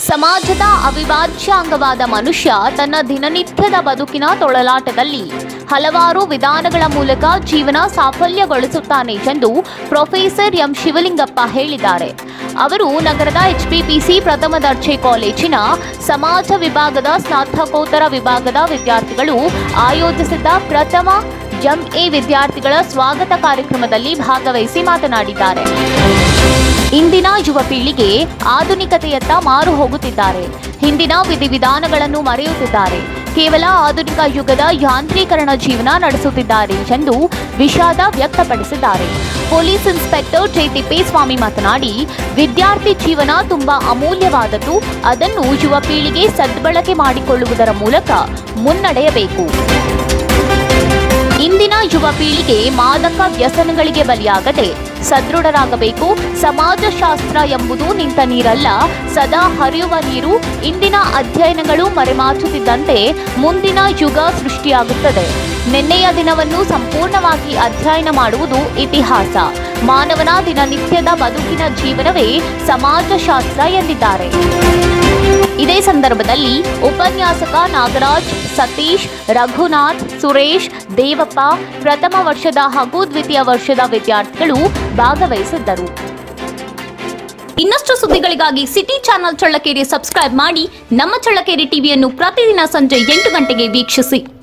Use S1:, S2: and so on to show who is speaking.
S1: ಸಮಾಜದ ಅವಿಭಾಜ್ಯ ಅಂಗವಾದ ಮನುಷ್ಯ ತನ್ನ ದಿನನಿತ್ಯದ ಬದುಕಿನ ತೊಳಲಾಟದಲ್ಲಿ ಹಲವಾರು ವಿಧಾನಗಳ ಮೂಲಕ ಜೀವನ ಸಾಫಲ್ಯಗೊಳಿಸುತ್ತಾನೆ ಎಂದು ಪ್ರೊಫೆಸರ್ ಎಂ ಶಿವಲಿಂಗಪ್ಪ ಹೇಳಿದ್ದಾರೆ ಅವರು ನಗರದ ಎಚ್ಪಿಪಿಸಿ ಪ್ರಥಮ ದರ್ಜೆ ಕಾಲೇಜಿನ ಸಮಾಜ ವಿಭಾಗದ ಸ್ನಾತಕೋತ್ತರ ವಿಭಾಗದ ವಿದ್ಯಾರ್ಥಿಗಳು ಆಯೋಜಿಸಿದ್ದ ಪ್ರಥಮ ಜಂ ಎ ವಿದ್ಯಾರ್ಥಿಗಳ ಸ್ವಾಗತ ಕಾರ್ಯಕ್ರಮದಲ್ಲಿ ಭಾಗವಹಿಸಿ ಮಾತನಾಡಿದ್ದಾರೆ ಇಂದಿನ ಯುವ ಪೀಳಿಗೆ ಆಧುನಿಕತೆಯತ್ತ ಮಾರು ಹೋಗುತ್ತಿದ್ದಾರೆ ಹಿಂದಿನ ವಿಧಿವಿಧಾನಗಳನ್ನು ಮರೆಯುತ್ತಿದ್ದಾರೆ ಕೇವಲ ಆಧುನಿಕ ಯುಗದ ಯಾಂತ್ರೀಕರಣ ಜೀವನ ನಡೆಸುತ್ತಿದ್ದಾರೆ ಎಂದು ವಿಷಾದ ವ್ಯಕ್ತಪಡಿಸಿದ್ದಾರೆ ಪೊಲೀಸ್ ಇನ್ಸ್ಪೆಕ್ಟರ್ ಜೆ ತಿಪ್ಪೇಸ್ವಾಮಿ ಮಾತನಾಡಿ ವಿದ್ಯಾರ್ಥಿ ಜೀವನ ತುಂಬಾ ಅಮೂಲ್ಯವಾದದ್ದು ಅದನ್ನು ಯುವ ಪೀಳಿಗೆ ಸದ್ಬಳಕೆ ಮಾಡಿಕೊಳ್ಳುವುದರ ಮೂಲಕ ಮುನ್ನಡೆಯಬೇಕು ಇಂದಿನ ಯುವ ಪೀಳಿಗೆ ಮಾದಕ ವ್ಯಸನಗಳಿಗೆ ಬಲಿಯಾಗದೆ ಸದೃಢರಾಗಬೇಕು ಸಮಾಜಶಾಸ್ತ್ರ ಎಂಬುದು ನಿಂತ ನೀರಲ್ಲ ಸದಾ ಹರಿಯುವ ನೀರು ಇಂದಿನ ಅಧ್ಯಯನಗಳು ಮರೆಮಾಚುತ್ತಿದ್ದಂತೆ ಮುಂದಿನ ಯುಗ ಸೃಷ್ಟಿಯಾಗುತ್ತದೆ ನಿನ್ನೆಯ ದಿನವನ್ನು ಸಂಪೂರ್ಣವಾಗಿ ಅಧ್ಯಯನ ಮಾಡುವುದು ಇತಿಹಾಸ ಮಾನವನ ದಿನನಿತ್ಯದ ಬದುಕಿನ ಜೀವನವೇ ಸಮಾಜಶಾಸ್ತ್ರ ಎಂದಿದ್ದಾರೆ ಇದೇ ಸಂದರ್ಭದಲ್ಲಿ ಉಪನ್ಯಾಸಕ ನಾಗರಾಜ್ ಸತೀಶ್ ರಘುನಾಥ್ ಸುರೇಶ್ ದೇವಪ್ಪ ಪ್ರಥಮ ವರ್ಷದ ಹಾಗೂ ದ್ವಿತೀಯ ವರ್ಷದ ವಿದ್ಯಾರ್ಥಿಗಳು ಭಾಗವಹಿಸಿದ್ದರು ಇನ್ನಷ್ಟು ಸುದ್ದಿಗಳಿಗಾಗಿ ಸಿಟಿ ಚಾನೆಲ್ ಚಳ್ಳಕೆರೆ ಸಬ್ಸ್ಕ್ರೈಬ್ ಮಾಡಿ ನಮ್ಮ ಚಳ್ಳಕೆರೆ ಟಿವಿಯನ್ನು ಪ್ರತಿದಿನ ಸಂಜೆ ಎಂಟು ಗಂಟೆಗೆ ವೀಕ್ಷಿಸಿ